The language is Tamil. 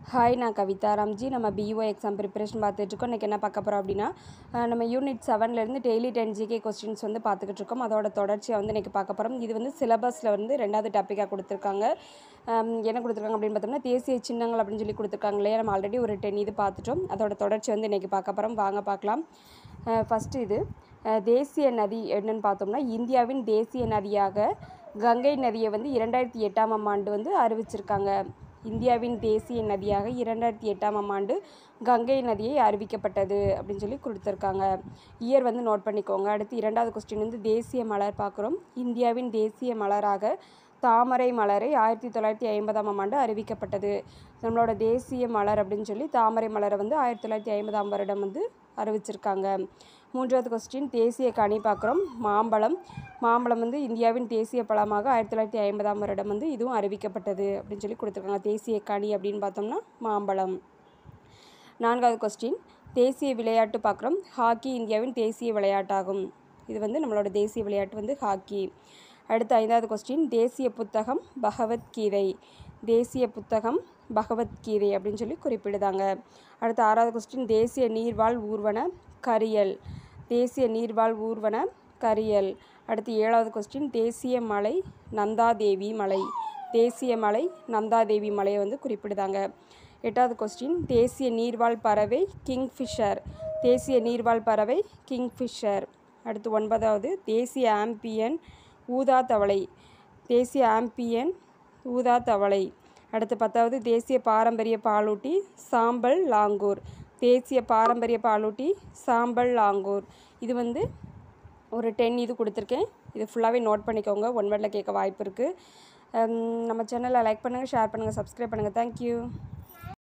ஹாய் நான் கவிதா ராம்ஜி நம்ம பிஓ எக்ஸாம் ப்ரிப்பரேஷன் பார்த்துட்ருக்கோம் இன்றைக்கி என்ன பார்க்க போகிறோம் அப்படின்னா அஹ் நம்ம யூனிட் செவன்லேருந்து டெய்லி டென் ஜிகே கொஸ்டின்ஸ் வந்து பார்த்துக்கிட்டு இருக்கோம் அதோட தொடர்ச்சியை வந்து இன்றைக்கி பார்க்க போகிறோம் இது வந்து சிலபஸில் வந்து ரெண்டாவது டாப்பிக்காக கொடுத்துருக்காங்க அம், என்ன கொடுத்துருக்காங்க அப்படின்னு பார்த்தோம்னா தேசிய சின்னங்கள் அப்படின்னு சொல்லி கொடுத்துருக்காங்க இல்லையா நம்ம ஆல்ரெடி ஒரு டென் இது பார்த்துட்டோம் அதோட தொடர்ச்சி வந்து இன்றைக்கி பார்க்க போகிறோம் வாங்க பார்க்கலாம் ஃபஸ்ட்டு இது அஹ், தேசிய நதி என்னன்னு பார்த்தோம்னா இந்தியாவின் தேசிய நதியாக கங்கை நதியை வந்து இரண்டாயிரத்தி எட்டாம் ஆண்டு வந்து அறிவிச்சிருக்காங்க இந்தியாவின் தேசிய நதியாக இரண்டாயிரத்தி எட்டாம் ஆண்டு கங்கை நதியை அறிவிக்கப்பட்டது அப்படின்னு சொல்லி கொடுத்துருக்காங்க இயர் வந்து நோட் பண்ணிக்கோங்க அடுத்து இரண்டாவது கொஸ்டின் வந்து தேசிய மலர் பார்க்குறோம் இந்தியாவின் தேசிய மலராக தாமரை மலரை ஆயிரத்தி தொள்ளாயிரத்தி ஐம்பதாம் ஆண்டு அறிவிக்கப்பட்டது நம்மளோட தேசிய மலர் அப்படின்னு சொல்லி தாமரை மலரை வந்து ஆயிரத்தி தொள்ளாயிரத்தி ஐம்பதாம் வருடம் வந்து அறிவிச்சிருக்காங்க மூன்றாவது கொஸ்டின் தேசிய கனி பார்க்குறோம் மாம்பழம் மாம்பழம் வந்து இந்தியாவின் தேசிய பழமாக ஆயிரத்தி தொள்ளாயிரத்தி ஐம்பதாம் வருடம் வந்து இதுவும் அறிவிக்கப்பட்டது அப்படின்னு சொல்லி கொடுத்துருக்காங்க தேசிய கனி அப்படின்னு பார்த்தோம்னா மாம்பழம் நான்காவது கொஸ்டின் தேசிய விளையாட்டு பார்க்குறோம் ஹாக்கி இந்தியாவின் தேசிய விளையாட்டாகும் இது வந்து நம்மளோட தேசிய விளையாட்டு வந்து ஹாக்கி அடுத்து ஐந்தாவது கொஸ்டின் தேசிய புத்தகம் பகவத்கீதை தேசிய புத்தகம் பகவத்கீதை அப்படின்னு சொல்லி குறிப்பிடுதாங்க அடுத்து ஆறாவது கொஸ்டின் தேசிய நீர்வாழ் ஊர்வன கரியல் தேசிய நீர்வாழ் ஊர்வன கரியல் அடுத்து ஏழாவது கொஸ்டின் தேசிய மலை நந்தாதேவி மலை தேசிய மலை நந்தாதேவி மலையை வந்து குறிப்பிடுதாங்க எட்டாவது கொஸ்டின் தேசிய நீர்வாழ் பறவை கிங்ஃபிஷர் தேசிய நீர்வாழ் பறவை கிங்ஃபிஷர் அடுத்து ஒன்பதாவது தேசிய ஆம்பியன் ஊதா தவளை தேசிய ஆம்பியன் ஊதா தவளை அடுத்து பத்தாவது தேசிய பாரம்பரிய பாலூட்டி சாம்பல் லாங்கூர் தேசிய பாரம்பரிய பாலூட்டி சாம்பல் லாங்கூர் இது வந்து ஒரு டென் இது கொடுத்துருக்கேன் இது ஃபுல்லாகவே நோட் பண்ணிக்கோங்க ஒன் வேர்டில் கேட்க வாய்ப்பு இருக்குது நம்ம சேனலை லைக் பண்ணுங்கள் ஷேர் பண்ணுங்கள் சப்ஸ்கிரைப் பண்ணுங்கள் தேங்க்யூ